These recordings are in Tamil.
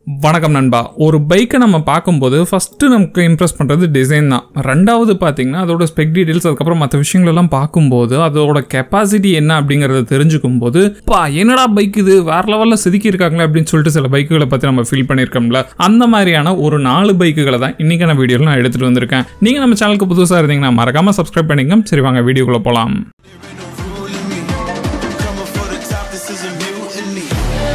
வணக்கம் நண்பா ஒரு பைக்கை நம்ம பார்க்கும்போது ஃபஸ்ட்டு நமக்கு இம்ப்ரெஸ் பண்ணுறது டிசைன் தான் ரெண்டாவது பார்த்தீங்கன்னா அதோட ஸ்பெக் டீடைல்ஸ் அதுக்கப்புறம் மற்ற விஷயங்களெல்லாம் பார்க்கும்போது அதோட கெப்பாசிட்டி என்ன அப்படிங்கிறத தெரிஞ்சுக்கும் போது பா என்னடா பைக் இது வேற லெவலில் செதுக்கியிருக்காங்களே அப்படின்னு சொல்லிட்டு சில பைக்குகளை பற்றி நம்ம ஃபீல் பண்ணியிருக்கோம்ல அந்த மாதிரியான ஒரு நாலு பைக்குகளை தான் இன்றைக்கான வீடியோவில் நான் எடுத்துகிட்டு வந்திருக்கேன் நீங்கள் நம்ம சேனலுக்கு புதுசாக இருந்தீங்கன்னா மறக்காமல் சப்ஸ்கிரைப் பண்ணிங்க சரி வாங்க வீடியோக்குள்ளே போகலாம் ruling me. Coming for the top, this is a mutiny.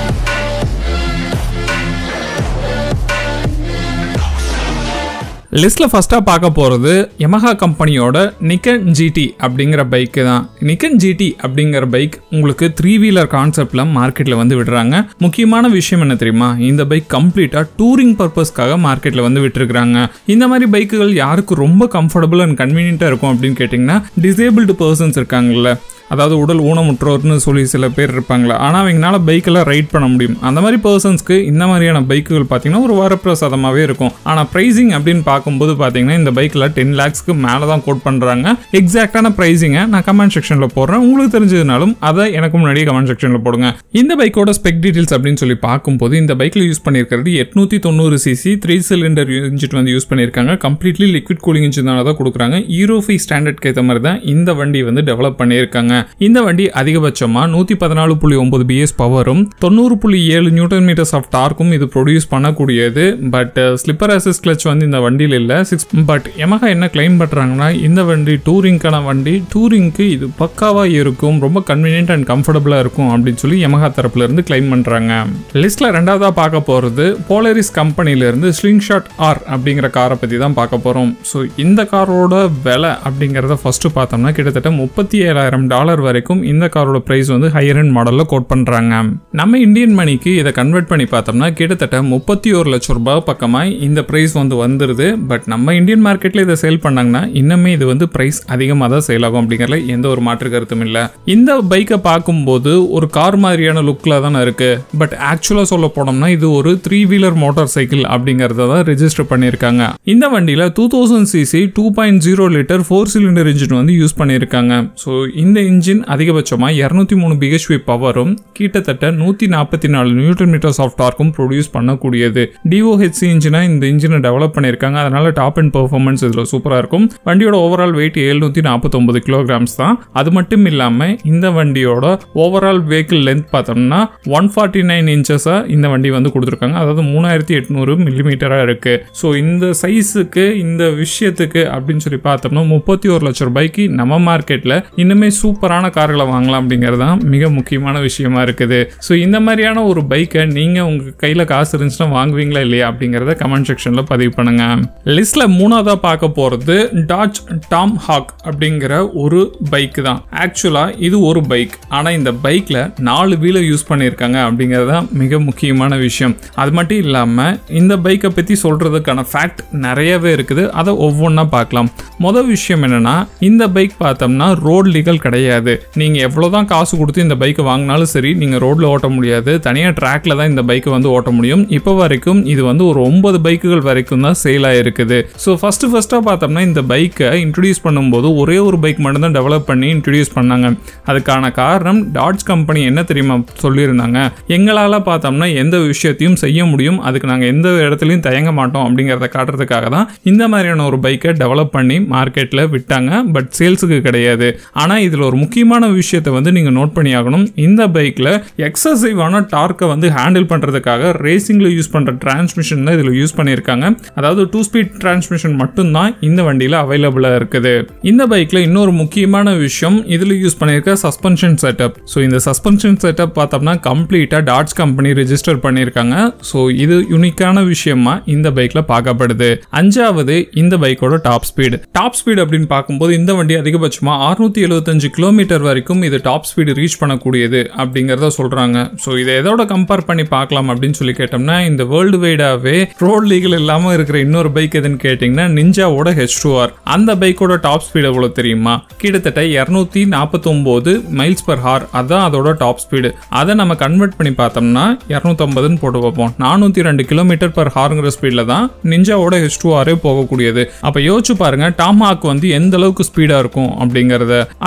லிஸ்ட்டில் ஃபஸ்ட்டாக பார்க்க போகிறது Yamaha கம்பெனியோட நிக்கன் ஜிடி அப்படிங்கிற பைக்கு தான் நிக்கன் ஜிடி அப்படிங்கிற பைக் உங்களுக்கு த்ரீ வீலர் கான்செப்டில் மார்க்கெட்டில் வந்து விடுறாங்க முக்கியமான விஷயம் என்ன தெரியுமா இந்த பைக் கம்ப்ளீட்டாக டூரிங் பர்பஸ்க்காக மார்க்கெட்டில் வந்து விட்டுருக்காங்க இந்த மாதிரி பைக்குகள் யாருக்கு ரொம்ப கம்ஃபர்டபுள் அண்ட் கன்வீனியண்ட்டாக இருக்கும் அப்படின்னு கேட்டிங்கன்னா டிசேபிள்டு பர்சன்ஸ் இருக்காங்கல்ல அதாவது உடல் ஊனமுற்றோர்னு சொல்லி சில பேர் இருப்பாங்களா ஆனால் அவங்களால பைக்கெல்லாம் ரைட் பண்ண முடியும் அந்த மாதிரி பர்சன்ஸ்க்கு இந்த மாதிரியான பைக்குகள் பார்த்தீங்கன்னா ஒரு வரப்பிரசாதமாகவே இருக்கும் ஆனால் ப்ரைஸிங் அப்படின்னு பார்க்கும்போது பார்த்தீங்கன்னா இந்த பைக்கில் டென் லேக்ஸ்க்கு மேலே தான் கோட் பண்ணுறாங்க எக்ஸாக்டான ப்ரைஸிங்கை நான் கமெண்ட் செக்ஷனில் போடுறேன் உங்களுக்கு தெரிஞ்சதுனாலும் அதை எனக்கு முன்னாடியே கமெண்ட் செக்ஷனில் போடுங்க இந்த பைக்கோட ஸ்பெக் டீடைல்ஸ் அப்படின்னு சொல்லி பார்க்கும்போது இந்த பைக்கில் யூஸ் பண்ணியிருக்கிறது எட்நூற்றி தொண்ணூறு சிசி த்ரீ சிலிண்டர் இன்ஜின் வந்து யூஸ் பண்ணியிருக்காங்க கம்ப்ளீட்லி லிக்விட் கூலிங் இன்ஜின் தான் கொடுக்குறாங்க ஈரோ ஃபை ஸ்டாண்டர்ட்க்கு ஏற்ற மாதிரி தான் இந்த வண்டி வந்து டெவலப் பண்ணியிருக்காங்க இந்த வண்டி அதிகபட்சமாக நூற்றி பதினாலு புள்ளி ஒன்பது பிஎஸ் பவரும் தொண்ணூறு புள்ளி ஏழு நியூட்டன் மீட்டர்ஸ் ஆஃப் டார்க்கும் இது ப்ரொடியூஸ் பண்ணக்கூடியது பட் ஸ்லிப்பர் அசிஸ் கிளச் வந்து இந்த வண்டியில் இல்லை சிக்ஸ் பட் Yamaha என்ன கிளைம் பண்ணுறாங்கன்னா இந்த வண்டி டூரிங்க்கான வண்டி டூரிங்க்கு இது பக்காவாக இருக்கும் ரொம்ப கன்வீனியன்ட் அண்ட் கம்ஃபர்டபுளாக இருக்கும் அப்படின்னு சொல்லி Yamaha தரப்புல இருந்து கிளைம் பண்ணுறாங்க லிஸ்ட்டில் ரெண்டாவதாக பார்க்க போகிறது போலரிஸ் கம்பெனிலேருந்து ஸ்லிங் ஷாட் ஆர் அப்படிங்கிற காரை பற்றி தான் பார்க்க போகிறோம் ஸோ இந்த காரோட விலை அப்படிங்கிறத ஃபஸ்ட்டு பார்த்தோம்னா கிட்டத்தட்ட முப்பத்தி ஏழாயிரம் டாலர் வரைக்கும் இந்த காரோட ப்ரைஸ் வந்து ஹையர் அண்ட் மாடலில் கோட் பண்ணுறாங்க நம்ம இந்தியன் மணிக்கு இதை கன்வெர்ட் பண்ணி பார்த்தோம்னா கிட்டத்தட்ட முப்பத்தி ஒரு லட்சம் ரூபாய் பக்கமாக இந்த ப்ரைஸ் வந்து வந்துருது பட் நம்ம இந்தியன் மார்க்கெட்டில் இதை சேல் பண்ணாங்கன்னா இன்னுமே இது வந்து ப்ரைஸ் அதிகமாக தான் சேல் ஆகும் அப்படிங்கிறதுல எந்த ஒரு மாற்று கருத்தும் இல்லை இந்த பைக்கை பார்க்கும்போது ஒரு கார் மாதிரியான லுக்கில் தானே இருக்கு பட் ஆக்சுவலாக சொல்ல போனோம்னா இது ஒரு த்ரீ வீலர் மோட்டார் சைக்கிள் அப்படிங்கிறத தான் ரெஜிஸ்டர் பண்ணியிருக்காங்க இந்த வண்டியில் two thousand CC two point zero litre four cylinder engine வந்து யூஸ் பண்ணியிருக்காங்க ஸோ இந்த இன்ஜின் அதிகபட்சமாக இரநூத்தி மூணு பிஹெச்பி பவரும் கிட்டத்தட்ட நூற்றி நாற்பத்தி நாலு நியூட்டன் மீட்டர்ஸ் ஆஃப் டார்க்கும் ப்ரொடியூஸ் பண்ணக்கூடியது டிஓஹெச்சி இன்ஜினா இந்த இன்ஜினை டெவலப் பண்ணியிருக்காங்க அதனால டாப் அண்ட் பெர்ஃபார்மன்ஸ் இதில் சூப்பராக இருக்கும் வண்டியோட ஓவரால் வெயிட் எழுநூற்றி நாற்பத்தொம்பது கிலோகிராம்ஸ் தான் அது மட்டும் இல்லாமல் இந்த வண்டியோட ஓவரால் வெஹிக்கிள் லென்த் பார்த்தோம்னா ஒன் ஃபார்ட்டி நைன் இன்ச்சஸாக இந்த வண்டி வந்து கொடுத்துருக்காங்க அதாவது மூணாயிரத்தி எட்நூறு மில்லிமீட்டராக இருக்குது ஸோ இந்த சைஸுக்கு இந்த விஷயத்துக்கு அப்படின்னு சொல்லி பார்த்தோம்னா முப்பத்தி ஒரு லட்சம் ரூபாய்க்கு நம்ம மார்க்கெட்டில் இன்னுமே சூப்பரான கார்களை வாங்கலாம் அப்படிங்கிறது தான் மிக முக்கியமான விஷயமா இருக்குது ஸோ இந்த மாதிரியான ஒரு பைக்கை நீங்கள் உங்கள் கையில் காசு இருந்துச்சுன்னா வாங்குவீங்களா இல்லையா அப்படிங்கிறத கமெண்ட் செக்ஷனில் பதிவு பண்ணுங்க லிஸ்ட்டில் மூணாவதாக பார்க்க போகிறது டாச் டாம் ஹாக் அப்படிங்கிற ஒரு பைக் தான் ஆக்சுவலாக இது ஒரு பைக் ஆனால் இந்த பைக்கில் நாலு வீலை யூஸ் பண்ணியிருக்காங்க அப்படிங்கிறது தான் மிக முக்கியமான விஷயம் அது மட்டும் இல்லாமல் இந்த பைக்கை பற்றி சொல்கிறதுக்கான ஃபேக்ட் நிறையவே இருக்குது அதை ஒவ்வொன்றா பார்க்கலாம் மொதல் விஷயம் என்னென்னா இந்த பைக் பார்த்தோம்னா ரோட் லீகல் கிடையாது நீங்கள் எவ்வளோ தான் காசு கொடுத்து இந்த பைக்கை வாங்கினாலும் சரி நீங்கள் ரோட்டில் ஓட்ட முடியாது தனியாக ட்ராக்ல தான் இந்த பைக்கை வந்து ஓட்ட முடியும் இப்போ வரைக்கும் இது வந்து ஒரு ஒன்பது பைக்குகள் வரைக்கும் தான் சேல் ஆகிருக்குது ஸோ ஃபஸ்ட்டு ஃபஸ்ட்டாக பார்த்தோம்னா இந்த பைக்கை இன்ட்ரடியூஸ் பண்ணும்போது ஒரே ஒரு பைக் மட்டும் தான் டெவலப் பண்ணி இன்ட்ரடியூஸ் பண்ணாங்க அதுக்கான காரணம் டாட்ஜ் கம்பெனி என்ன தெரியுமா சொல்லியிருந்தாங்க எங்களால் பார்த்தோம்னா எந்த விஷயத்தையும் செய்ய முடியும் அதுக்கு நாங்கள் எந்த இடத்துலையும் தயங்க மாட்டோம் அப்படிங்கிறத காட்டுறதுக்காக தான் இந்த மாதிரியான ஒரு பைக்கை டெவலப் பண்ணி மார்க்கெட்டில் விட்டாங்க பட் சேல்ஸுக்கு கிடையாது ஆனால் இதில் ஒரு முக்கியமான விஷயத்தை வந்து நீங்கள் நோட் பண்ணி ஆகணும் இந்த பைக்கில் எக்ஸசிவான டார்க்கை வந்து ஹேண்டில் பண்ணுறதுக்காக ரேசிங்கில் யூஸ் பண்ணுற டிரான்ஸ்மிஷன் தான் இதில் யூஸ் பண்ணியிருக்காங்க அதாவது டூ ஸ்பீட் டிரான்ஸ்மிஷன் மட்டும்தான் இந்த வண்டியில் அவைலபிளாக இருக்குது இந்த பைக்கில் இன்னொரு முக்கியமான விஷயம் இதில் யூஸ் பண்ணியிருக்க சஸ்பென்ஷன் செட்டப் ஸோ இந்த சஸ்பென்ஷன் செட்டப் பார்த்தோம்னா கம்ப்ளீட்டாக டாட்ச் கம்பெனி ரெஜிஸ்டர் பண்ணியிருக்காங்க ஸோ இது யூனிக்கான விஷயமா இந்த பைக்கில் பார்க்கப்படுது அஞ்சாவது இந்த பைக்கோட டாப் ஸ்பீடு டாப் ஸ்பீடு அப்படின்னு பார்க்கும்போது இந்த வண்டி அதிகபட்சமாக அறுநூத்தி எழுபத்தஞ்சு கிலோமீட்டர் வரைக்கும் இது டாப் ஸ்பீடு ரீச் பண்ணக்கூடியது அப்படிங்கிறத சொல்கிறாங்க ஸோ இதை எதோட கம்பேர் பண்ணி பார்க்கலாம் அப்படின்னு சொல்லி கேட்டோம்னா இந்த வேர்ல்டு வைடாவே ரோட் லீகல் இல்லாமல் இருக்கிற இன்னொரு பைக் எதுன்னு கேட்டிங்கன்னா நிஞ்சாவோட ஹெச் டூ ஆர் அந்த பைக்கோட டாப் ஸ்பீடு எவ்வளோ தெரியுமா கிட்டத்தட்ட இரநூத்தி நாற்பத்தொம்போது மைல்ஸ் பர் ஹார் அதான் அதோட டாப் ஸ்பீடு அதை நம்ம கன்வெர்ட் பண்ணி பார்த்தோம்னா இரநூத்தம்பதுன்னு போட்டு பார்ப்போம் நானூற்றி ரெண்டு கிலோமீட்டர் பர் ஹாருங்கிற ஸ்பீடில் தான் நிஞ்சாவோட ஹெச் டூ ஆரே போகக்கூடியது அப்போ யோசிச்சு பாருங்க டாம் ஹாக் வந்து எந்த அளவுக்கு ஸ்பீடாக இருக்கும் அப்படிங்கிறத அது மட்டும்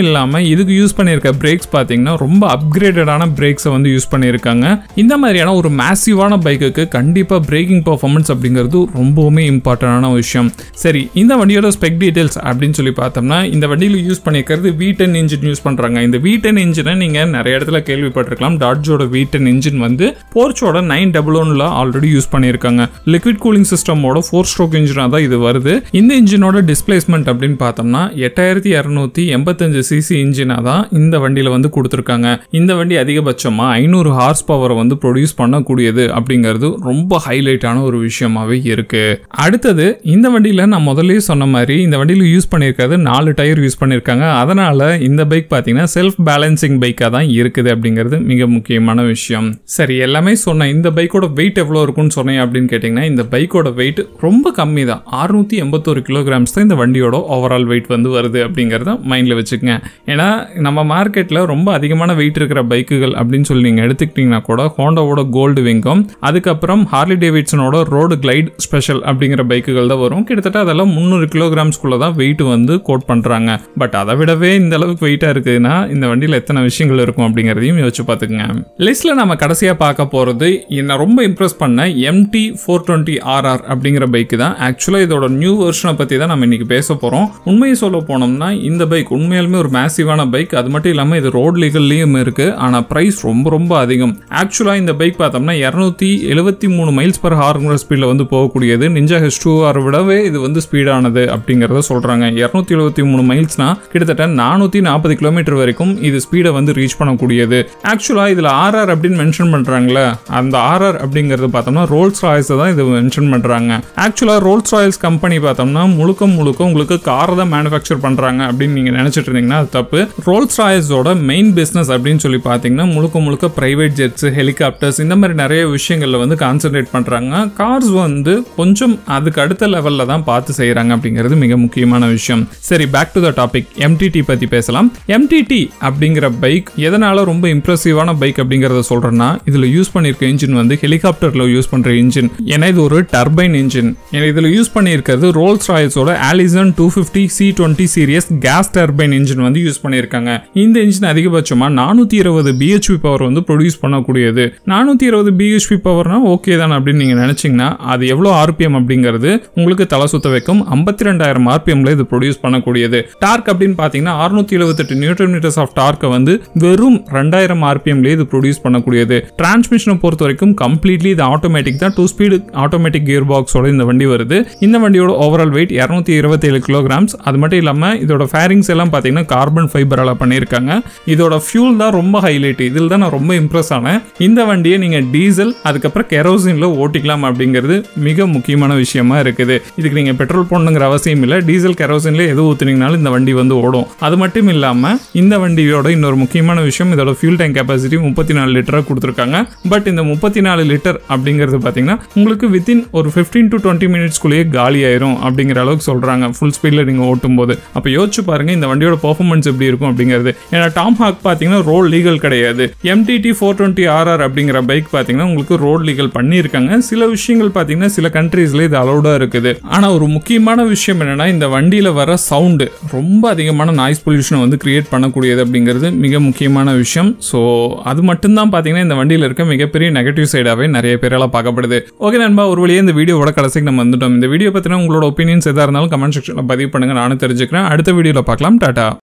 இல்லாமல் இதுக்கு யூஸ் பண்ணியிருக்க பிரேக்ஸ் பார்த்தீங்கன்னா ரொம்ப அப்கிரேடடான பிரேக்ஸை வந்து யூஸ் பண்ணியிருக்காங்க இந்த மாதிரியான ஒரு மேசிவான பைக்குக்கு கண்டிப்பாக பிரேக்கிங் பர்ஃபார்மன்ஸ் அப்படிங்கிறது ரொம்பவுமே இம்பார்ட்டண்டான விஷயம் சரி இந்த வண்டியோட ஸ்பெக் டீடைல்ஸ் அப்படின்னு சொல்லி பார்த்தோம்னா இந்த வண்டியில் யூஸ் பண்ணியிருக்கிறது வி டென் இன்ஜின் யூஸ் பண்ணுறாங்க இந்த வி டென் இன்ஜினை நீங்கள் நிறைய இடத்துல கேள்விப்பட்டிருக்கலாம் டாட்ஜோட வி டென் இன்ஜின் வந்து போர்ச்சோட நைன் டபுள் ஒன்ல ஆல்ரெடி யூஸ் பண்ணியிருக்காங்க லிக்விட் கூலிங் சிஸ்டமோட ஃபோர் ஸ்ட்ரோக் இன்ஜினாக தான் இது வருது இந்த இன்ஜினோட டிஸ்பிளேஸ்மெண்ட் அப்படின்னு பார்த்தோம்னா எட்டாயிரத்தி இரநூத்தி எண்பத்தஞ்சு சிசி இன்ஜினாக தான் இந்த வண்டியில் வந்து கொடுத்துருக்காங்க இந்த வண்டி அதிகபட்சமாக ஐநூறு ஹார்ஸ் பவரை வந்து ப்ரொடியூஸ் பண்ணக்கூடியது அப்படிங்கிறது ரொம்ப ஹைலைட்டான ஒரு விஷயமாவே இருக்கு அடுத்தது இந்த வண்டியில் நான் முதல்லயே சொன்ன மாதிரி இந்த வண்டியில் யூஸ் பண்ணியிருக்கிறது நாலு டயர் யூஸ் பண்ணியிருக்காங்க அதனால இந்த பைக் பார்த்தீங்கன்னா செல்ஃப் பேலன்சிங் பைக்காக தான் இருக்குது அப்படிங்கிறது மிக முக்கியமான விஷயம் சரி எல்லாமே சொன்னேன் இந்த பைக்கோட வெயிட் எவ்வளோ இருக்கும்னு சொன்னேன் அப்படின்னு கேட்டிங்கன்னா இந்த பைக்கோட வெயிட் ரொம்ப கம்மி தான் அறுநூத்தி எண்பத்தோரு கிலோகிராம்ஸ் தான் இந்த வண்டியோட ஓவரால் வெயிட் வந்து வருது அப்படிங்கிறத மைண்டில் வச்சுக்கோங்க ஏன்னா நம்ம மார்க்கெட்டில் ரொம்ப அதிகமான வெயிட் இருக்கிற பைக்குகள் அப்படின்னு சொல்லி நீங்கள் எடுத்துக்கிட்டிங்கன்னா கூட ஹோண்டாவோட கோல்டு விங்கும் அதுக்கப்புறம் ஹார்லி டேவிட்சனோட ரோடு கிளைட் ஸ்பெஷல் அப்படிங்கிற பைக்குகள் தான் வரும் கிட்டத்தட்ட அதெல்லாம் முந்நூறு கிலோகிராம்ஸ்குள்ளே தான் வெயிட் வந்து கோட் பண்ணுறாங்க பட் அதை விடவே இந்த அளவுக்கு வெயிட்டாக இருக்குதுன்னா இந்த வண்டியில் எத்தனை விஷயங்கள் இருக்கும் அப்படிங்கிறதையும் யோசிச்சு பார்த்துக்குங்க லிஸ்ட்டில் நம்ம கடைசியாக பார்க்க போகிறது என்ன ரொம்ப இம்ப்ரெஸ் பண்ண எம்டி ஃபோர் டுவெண்ட்டி ஆர்ஆர் அப்படிங்கிற பைக்கு தான் ஆக்சுவலாக இதோட நியூ வெர்ஷனை பற்றி தான் நம்ம இன்னைக்கு பேச போகிறோம் உண்மையை சொல்ல போனோம்னா இந்த பைக் உண்மையாலுமே ஒரு மேசிவான பைக் அது மட்டும் இல்லாமல் இது ரோட் லீகல்லையும் இருக்குது ஆனால் ப்ரைஸ் ரொம்ப ரொம்ப அதிகம் ஆக்சுவலாக இந்த பைக் பார்த்தோம்னா இரநூத்தி எழுபத்தி மூணு மைல்ஸ் பர் ஹார்ங்கிற ஸ்பீடில் வந்து போகக்கூடியது நிஞ்சா ஹெச் டூ ஆர் விடவே இது வந்து ஸ்பீடானது அப்படிங்கிறத சொல்கிறாங்க இரநூத்தி எழுபத்தி மூணு மைல்ஸ்னா கிட்டத்தட்ட நானூற்றி நாற்பது கிலோமீட்டர் வரைக்கும் இது ஸ்பீடை வந்து ரீச் பண்ணக்கூடியது ஆக்சுவலாக இதில் ஆர்ஆர் அப்படின்னு மென்ஷன் பண்ணுறாங்களே அந்த ஆர்ஆர் அப்படிங்கிறது பார்த்தோம்னா ரோல்ஸ் ராய்ஸை தான் இது மென்ஷன் பண்ணுறாங்க ஆக்சுவலாக ரோல்ஸ் ராயல்ஸ் கம்பெனி பார்த்தோம்னா முழுக்க முழுக்க உங்களுக்கு காரை தான் மேனுஃபேக்சர் பண்ணுறாங்க அப்படின்னு நீங்கள் நினச்சிட்டு இருந்தீங்கன்னா அது தப்பு ரோல்ஸ் ராயல்ஸோட மெயின் பிஸ்னஸ் அப்படின்னு சொல்லி பார்த்தீங்கன்னா முழுக்க முழுக்க பிரைவேட் ஜெட்ஸ் ஹெலிகாப்டர்ஸ் இந்த மாதிரி நிறைய விஷயங்களில் வந்து கான்சென்ட்ரேட் பண்ணுறாங்க கார்ஸ் வந்து கொஞ்சம் அதுக்கு அடுத்த லெவலில் தான் பார்த்து செய்கிறாங்க அப்படிங்கிறது மிக முக்கியமான விஷயம் சரி back to the topic MTT பற்றி பேசலாம் எம்டிடி அப்படிங்கிற பைக் எதனால ரொம்ப இம்ப்ரெசிவான பைக் அப்படிங்கிறத சொல்கிறேன்னா இதில் யூஸ் பண்ணியிருக்க இன்ஜின் வந்து ஹெலிகாப்டரில் யூஸ் பண்ணுற இன்ஜின் ஏன்னா இது ஒரு டர்பைன் இன்ஜின் ஏன்னா இதில் யூஸ் பண்ணியிருக்கிறது ரோல்ஸ் ராயல்ஸோட Allison two fifty C twenty series gas turbine engine வந்து யூஸ் பண்ணியிருக்காங்க இந்த இன்ஜின் அதிகபட்சமாக நானூற்றி இருபது பிஹெச்பி பவர் வந்து ப்ரொடியூஸ் பண்ணக்கூடியது நானூற்றி இருபது பிஹெச்பி பவர்னா ஓகே தானே அப்படின்னு நீங்கள் நினச்சிங்கன்னா அது எவ்வளோ ஆர்பிஎம் அப்படிங்கிறது உங்களுக்கு தலை சுத்த வைக்கும் ஐம்பத்தி ரெண்டாயிரம் ஆர்பிஎம்ல இது ப்ரொடியூஸ் பண்ணக்கூடியது டார்க் அப்படின்னு பார்த்தீங்கன்னா அறுநூத்தி எழுபத்தெட்டு நியூட்டன் மீட்டர்ஸ் ஆஃப் டார்க்கை வந்து வெறும் ரெண்டாயிரம் ஆர்பிஎம்ல இது ப்ரொடியூஸ் பண்ணக்கூடியது டிரான்ஸ்மிஷனை பொறுத்த வரைக்கும் கம்ப்ளீட்லி இது ஆட்டோமேட்டிக் தான் டூ ஸ்பீடு ஆட்டோமேட்டிக் கியர் பாக்ஸோட இந்த வண்டி வருது இந்த வண்டியோட ஓவரால் வெயிட் இரநூத்தி இருபத்தேழு கிலோகிராம்ஸ் அது மட்டும் இல்லாமல் இதோட ஃபேரிங்ஸ் எல்லாம் பார்த்தீங்கன்னா கார்பன் ஃபைபரால் பண்ணியிருக்காங்க இதோட ஃபியூல் தான் ரொம்ப ஹைலைட் இதில் தான் நான் ரொம்ப இம்ப்ரெஸ் ஆனேன் இந்த வண்டியை நீங்கள் டீசல் அதுக்கப்புறம் கெரோசினில் ஓட்டிக்கலாம் அப்படிங்கிறது மிக முக்கியமான விஷயமா இருக்குது இதுக்கு நீங்கள் பெட்ரோல் போடணுங்கிற அவசியம் இல்லை டீசல் கெரோசின்ல எது ஊற்றுனீங்கனாலும் இந்த வண்டி வந்து ஓடும் அது மட்டும் இல்லாமல் இந்த வண்டியோட இன்னொரு முக்கியமான விஷயம் இதோட ஃபியூல் டேங்க் கெப்பாசிட்டி முப்பத்தி நாலு லிட்டராக கொடுத்துருக்காங்க பட் இந்த முப்பத்தி நாலு லிட்டர் அப்படிங்கிறது பார்த்தீங்கன்னா உங்களுக்கு வித்தின் ஒரு ஃபிஃப்டீன் டு டுவெண்ட்டி மினிட்ஸ்குள்ளேயே காலி ஆயிரும் அப்படிங்கிற அளவுக்கு சொல்கிறாங்க ஃபுல் ஸ்பீடில் நீங்கள் ஓட்டும் போது அப்போ யோசிச்சு பாருங்க இந்த வண்டியோட பர்ஃபார்மன்ஸ் எப்படி இருக்கும் அப்படிங்கிறது ஏன்னா டாம் ஹாக் பார்த்தீங்கன்னா ரோட் லீகல் கிடையாது எம்டிடி ஃபோர் டுவெண்ட்டி ஆர்ஆர் அப்படிங்கிற பைக் பார்த்தீங்கன்னா உங்களுக்கு ரோட் லீகல் பண்ணியிருக்காங்க சில விஷயங்கள் பார்த்தீங்கன்னா சில கண்ட்ரீஸ்ல இது அலௌடாக இருக்குது ஆனால் ஒரு முக்கியமான விஷயம் என்னன்னா இந்த வண்டியில் வர சவுண்டு ரொம்ப அதிகமான நாய்ஸ் பொல்யூஷனை வந்து கிரியேட் பண்ணக்கூடியது அப்படிங்கிறது மிக முக்கியமான விஷயம் ஸோ அது மட்டும்தான் பார்த்தீங்கன்னா இந்த வண்டியில் இருக்க மிகப்பெரிய நெகட்டிவ் சைடாகவே நிறைய பேரால் பார்க்கப்படுது ஓகே நண்பா ஒரு வழியே இந்த வீடியோவோட கடைசிக்கு நம்ம வந்துட்டோம் இந்த வீடியோ பற்றின உங்களோட ஒப்பீனியன்ஸ் எதாக இருந்தாலும் கமெண்ட் செக்ஷனில் பதிவு பண்ணுங்க நானும் தெரிஞ்சுக்கிறேன் அடுத்த வீடியோவில் பார்க்கலாம் டாடா